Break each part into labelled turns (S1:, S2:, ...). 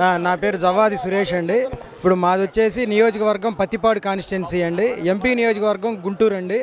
S1: ఆ, నా పేరు జవాది సురేష్ అండి ఇప్పుడు మాది వచ్చేసి నియోజకవర్గం పత్తిపాడు కాన్స్టిట్యున్సీ అండి ఎంపీ నియోజకవర్గం గుంటూరు అండి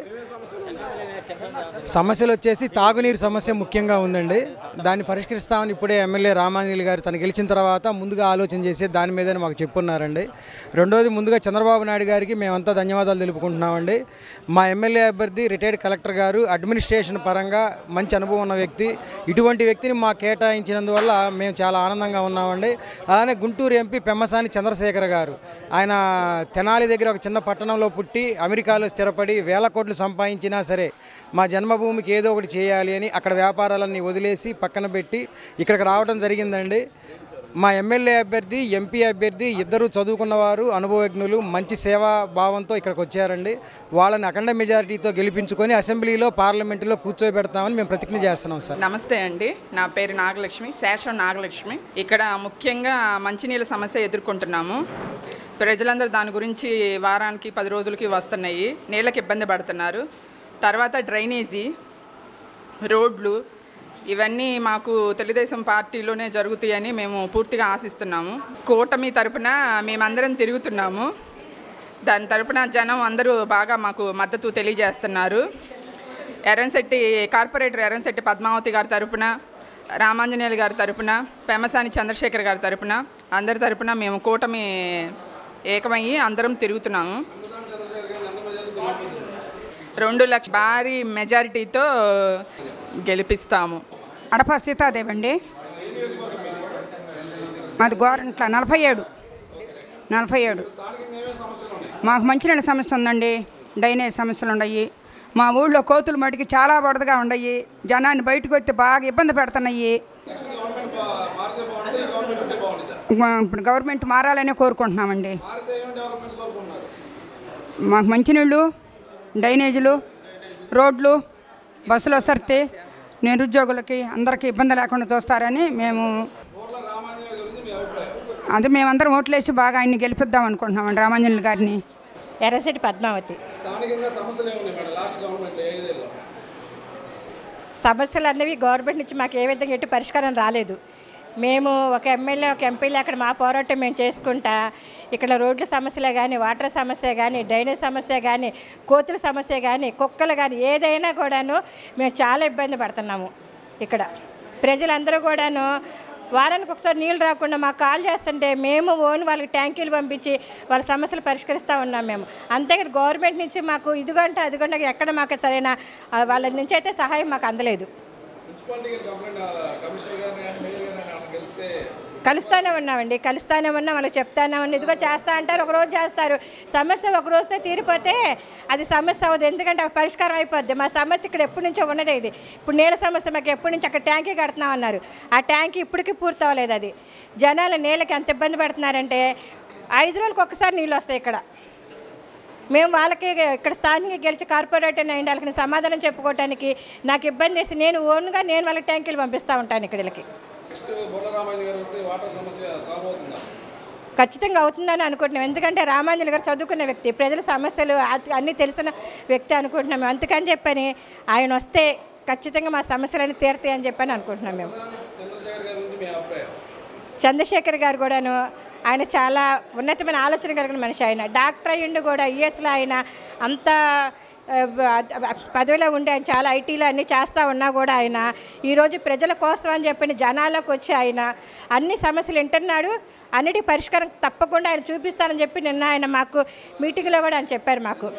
S1: సమస్యలు వచ్చేసి తాగునీరు సమస్య ముఖ్యంగా ఉందండి దాన్ని పరిష్కరిస్తామని ఇప్పుడే ఎమ్మెల్యే రామాంజలి గారు తను గెలిచిన తర్వాత ముందుగా ఆలోచన చేసి దాని మీదనే మాకు చెప్పున్నారండి రెండోది ముందుగా చంద్రబాబు నాయుడు గారికి మేమంతా ధన్యవాదాలు తెలుపుకుంటున్నామండి మా ఎమ్మెల్యే అభ్యర్థి రిటైర్డ్ కలెక్టర్ గారు అడ్మినిస్ట్రేషన్ పరంగా మంచి అనుభవం ఉన్న వ్యక్తి ఇటువంటి వ్యక్తిని మా కేటాయించినందువల్ల మేము చాలా ఆనందంగా ఉన్నామండి అలానే గుంటూరు ఎంపీ పెమ్మసాని చంద్రశేఖర్ గారు ఆయన తెనాలి దగ్గర ఒక చిన్న పట్టణంలో పుట్టి అమెరికాలో స్థిరపడి వేల కోట్లు సంపాదించినా సరే మా జన్మభూమికి ఏదో ఒకటి చేయాలి అని అక్కడ వ్యాపారాలన్నీ వదిలేసి పక్కన పెట్టి ఇక్కడికి రావడం జరిగిందండి మా ఎమ్మెల్యే అభ్యర్థి ఎంపీ అభ్యర్థి ఇద్దరు చదువుకున్నవారు అనుభవజ్ఞులు మంచి సేవా భావంతో ఇక్కడికి వచ్చారండి వాళ్ళని అఖండ మెజారిటీతో గెలిపించుకొని అసెంబ్లీలో పార్లమెంటులో కూర్చోబెడతామని మేము ప్రతిజ్ఞ చేస్తున్నాం సార్
S2: నమస్తే అండి నా పేరు నాగలక్ష్మి శేషం నాగలక్ష్మి ఇక్కడ ముఖ్యంగా మంచినీళ్ళ సమస్య ఎదుర్కొంటున్నాము ప్రజలందరూ దాని గురించి వారానికి పది రోజులకి వస్తున్నాయి నీళ్ళకి ఇబ్బంది పడుతున్నారు తర్వాత డ్రైనేజీ రోడ్లు ఇవన్నీ మాకు తెలుగుదేశం పార్టీలోనే జరుగుతాయని మేము పూర్తిగా ఆశిస్తున్నాము కూటమి తరపున మేమందరం తిరుగుతున్నాము దాని తరపున జనం అందరూ బాగా మాకు మద్దతు తెలియజేస్తున్నారు ఎర్రంశెట్టి కార్పొరేటర్ ఎర్రంశెట్టి పద్మావతి గారి తరపున రామాంజనేయులు గారి తరపున పెమసాని చంద్రశేఖర్ గారి తరపున అందరి తరపున మేము కూటమి ఏకమయ్యి అందరం తిరుగుతున్నాము రెండు లక్ష భారీ మెజారిటీతో గెలిపిస్తాము
S3: అడప సీతాదేవి అండి మాది గోరంట్ల నలభై ఏడు నలభై ఏడు మాకు మంచినీళ్ళ సమస్య ఉందండి డ్రైనేజ్ సమస్యలు ఉన్నాయి మా ఊళ్ళో కోతులు మటుకి చాలా బడదగా ఉన్నాయి జనాన్ని బయటకు వస్తే బాగా ఇబ్బంది పెడుతున్నాయి మా- ఇప్పుడు గవర్నమెంట్ మారాలనే కోరుకుంటున్నామండి మాకు మంచినీళ్ళు డ్రైనేజీలు రోడ్లు బస్సులు వసరితే నిరుద్యోగులకి అందరికీ ఇబ్బంది లేకుండా చూస్తారని మేము అదే మేమందరం ఓట్లేసి బాగా ఆయన్ని గెలిపిద్దాం అనుకుంటున్నామండి రామాంజనులు గారిని
S4: ఎర్రశెట్టి పద్మావతి సమస్యలు అన్నవి గవర్నమెంట్ నుంచి మాకు ఏ విధంగా ఎటు పరిష్కారం రాలేదు మేము ఒక ఎమ్మెల్యే ఒక ఎంపీలు అక్కడ మా పోరాటం మేము చేసుకుంటా ఇక్కడ రోడ్ల సమస్యలే కానీ వాటర్ సమస్య కానీ డ్రైనేజ్ సమస్య కానీ కోతుల సమస్య కానీ కుక్కలు కానీ ఏదైనా కూడాను మేము చాలా ఇబ్బంది పడుతున్నాము ఇక్కడ ప్రజలందరూ కూడాను వారానికి ఒకసారి నీళ్ళు రాకుండా మాకు కాల్ చేస్తుంటే మేము ఓన్ వాళ్ళకి ట్యాంకీలు పంపించి వాళ్ళ సమస్యలు పరిష్కరిస్తూ ఉన్నాం మేము అంతేగాని గవర్నమెంట్ నుంచి మాకు ఇదిగంటే అదిగంటే ఎక్కడ మాకు సరైన ఆ, వాళ్ళ నుంచి అయితే సహాయం మాకు అందలేదు కలుస్తానే ఉన్నామండి కలుస్తానే ఉన్నాం వాళ్ళకి చెప్తానే ఉన్నాం ఇదిగో చేస్తా అంటారు ఒక రోజు చేస్తారు సమస్య ఒక రోజుతో తీరిపోతే అది సమస్య అవ్వదు ఎందుకంటే అక్కడ పరిష్కారం అయిపోద్ది మా సమస్య ఇక్కడ ఎప్పటి నుంచో ఉన్నదే ఇది ఇప్పుడు నీళ్ళ సమస్య మాకు ఎప్పటి నుంచి అక్కడ ట్యాంకీ కడుతున్నాం అన్నారు ఆ ట్యాంకీ ఇప్పటికీ పూర్తి అవ్వలేదు అది జనాలు నీళ్ళకి ఎంత ఇబ్బంది పడుతున్నారంటే ఐదు రోజులకు ఒకసారి నీళ్ళు వస్తాయి ఇక్కడ మేము వాళ్ళకి ఇక్కడ స్థానికంగా గెలిచి కార్పొరేటర్ అయ్యింది వాళ్ళకి నేను సమాధానం చెప్పుకోవటానికి నాకు ఇబ్బంది వేసి నేను ఓన్గా నేను వాళ్ళకి ట్యాంకీలు పంపిస్తూ ఉంటాను ఇక్కడ వీళ్ళకి ఖచ్చితంగా అవుతుందని అనుకుంటున్నాం ఎందుకంటే రామాంజలి గారు చదువుకున్న వ్యక్తి ప్రజల సమస్యలు అతి- అన్నీ తెలిసిన వ్యక్తి అనుకుంటున్నాం మేము అందుకని చెప్పని ఆయన వస్తే ఖచ్చితంగా మా సమస్యలన్నీ తీరుతాయి అని చెప్పని అనుకుంటున్నాం మేము చంద్రశేఖర్ గారు కూడాను ఆయన చాలా ఉన్నతమైన ఆలోచన కలిగిన మనిషి ఆయన డాక్టర్ అయ్యిండు కూడా యుఎస్లో ఆయన అంత ఆ, బ- పదవిలో ఉండి ఆయన చాలా ఐటీలో అన్నీ చేస్తూ ఉన్నా కూడా ఆయన ఈరోజు ప్రజల కోసం అని చెప్పిన జనాలకు వచ్చి ఆయన అన్ని సమస్యలు వింటున్నాడు అన్నిటి పరిష్కారం తప్పకుండా ఆయన చూపిస్తానని చెప్పి నిన్న ఆయన మాకు మీటింగ్లో కూడా ఆయన చెప్పారు మాకు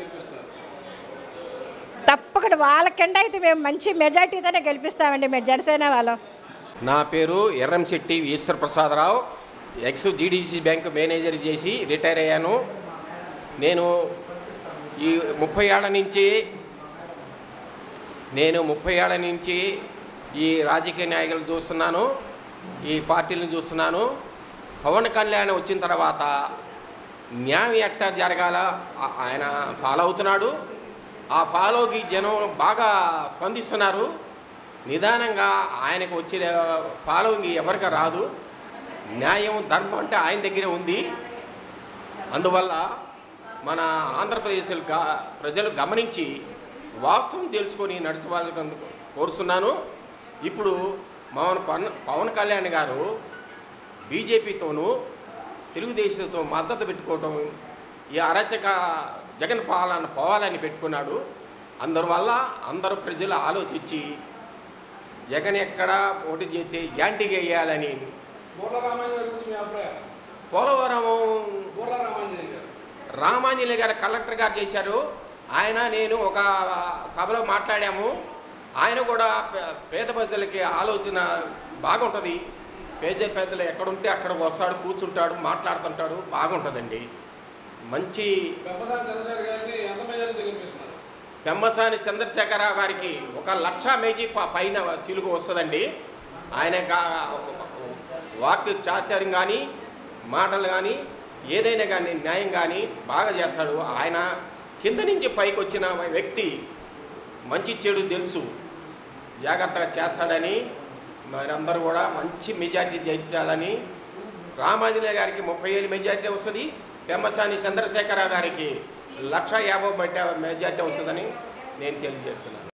S4: తప్పకుండా వాళ్ళకంటే అయితే మేము మంచి మెజార్టీతోనే గెలిపిస్తామండి మేము జనసేన వాళ్ళం
S5: నా పేరు Erramsetti Eswar Prasadarao ex GDC bank manager చేసి రిటైర్ అయ్యాను నేను ఈ ముప్పై ఏళ్ళ నుంచి నేను ముప్పై ఏళ్ళ నుంచి ఈ రాజకీయ నాయకులు చూస్తున్నాను ఈ పార్టీలను చూస్తున్నాను పవన్ కళ్యాణ్ వచ్చిన తర్వాత న్యాయం ఎట్టా జరగాల ఆ- ఆయన ఫాలో అవుతున్నాడు ఆ ఫాలోకి జనం బాగా స్పందిస్తున్నారు నిదానంగా ఆయనకు వచ్చే ఫాలోయింగ్ ఎవరికి రాదు న్యాయం ధర్మం అంటే ఆయన దగ్గరే ఉంది అందువల్ల మన ఆంధ్రప్రదేశ్ గా ప్రజలు గమనించి వాస్తవం తెలుసుకొని నడిచేవాళ్ళకి కోరుతున్నాను ఇప్పుడు పవన్ పవన్ పవన్ కళ్యాణ్ గారు బీజేపీతోనూ తెలుగుదేశంతో మద్దతు పెట్టుకోవటం ఈ అరచక జగన్ పాలన పోవాలని పెట్టుకున్నాడు అందువల్ల అందరూ ప్రజలు ఆలోచించి జగన్ ఎక్కడ పోటీ చేస్తే యాంటీగా వేయాలని పోలవరం రామాంజలి గారు కలెక్టర్ గారు చేశారు ఆయన నేను ఒక సభలో మాట్లాడాము ఆయన కూడా పే- పేద ప్రజలకి ఆలోచన బాగుంటుంది పేద పేదలు ఎక్కడుంటే అక్కడ వస్తాడు కూర్చుంటాడు మాట్లాడుతుంటాడు బాగుంటుందండి మంచి పెమ్మసాని చంద్రశేఖరరావు గారికి ఒక లక్ష మేజీ ప- పైన చిలుగు వస్తుందండి ఆయన గా- వాక్ చాతుర్యం కానీ మాటలు కానీ ఏదైనా కానీ న్యాయం కానీ బాగా చేస్తాడు ఆయన కింద నుంచి పైకి వచ్చిన వ్యక్తి మంచి చెడు తెలుసు జాగ్రత్తగా చేస్తాడని మరి అందరూ కూడా మంచి మెజార్టీ జయించాలని రామాంజనేయ గారికి ముప్పై ఏళ్ళు మెజార్టీ వస్తుంది పెమ్మసాని చంద్రశేఖరరావు గారికి లక్ష యాభై బట్ట మెజార్టీ వస్తుందని నేను తెలియజేస్తున్నాను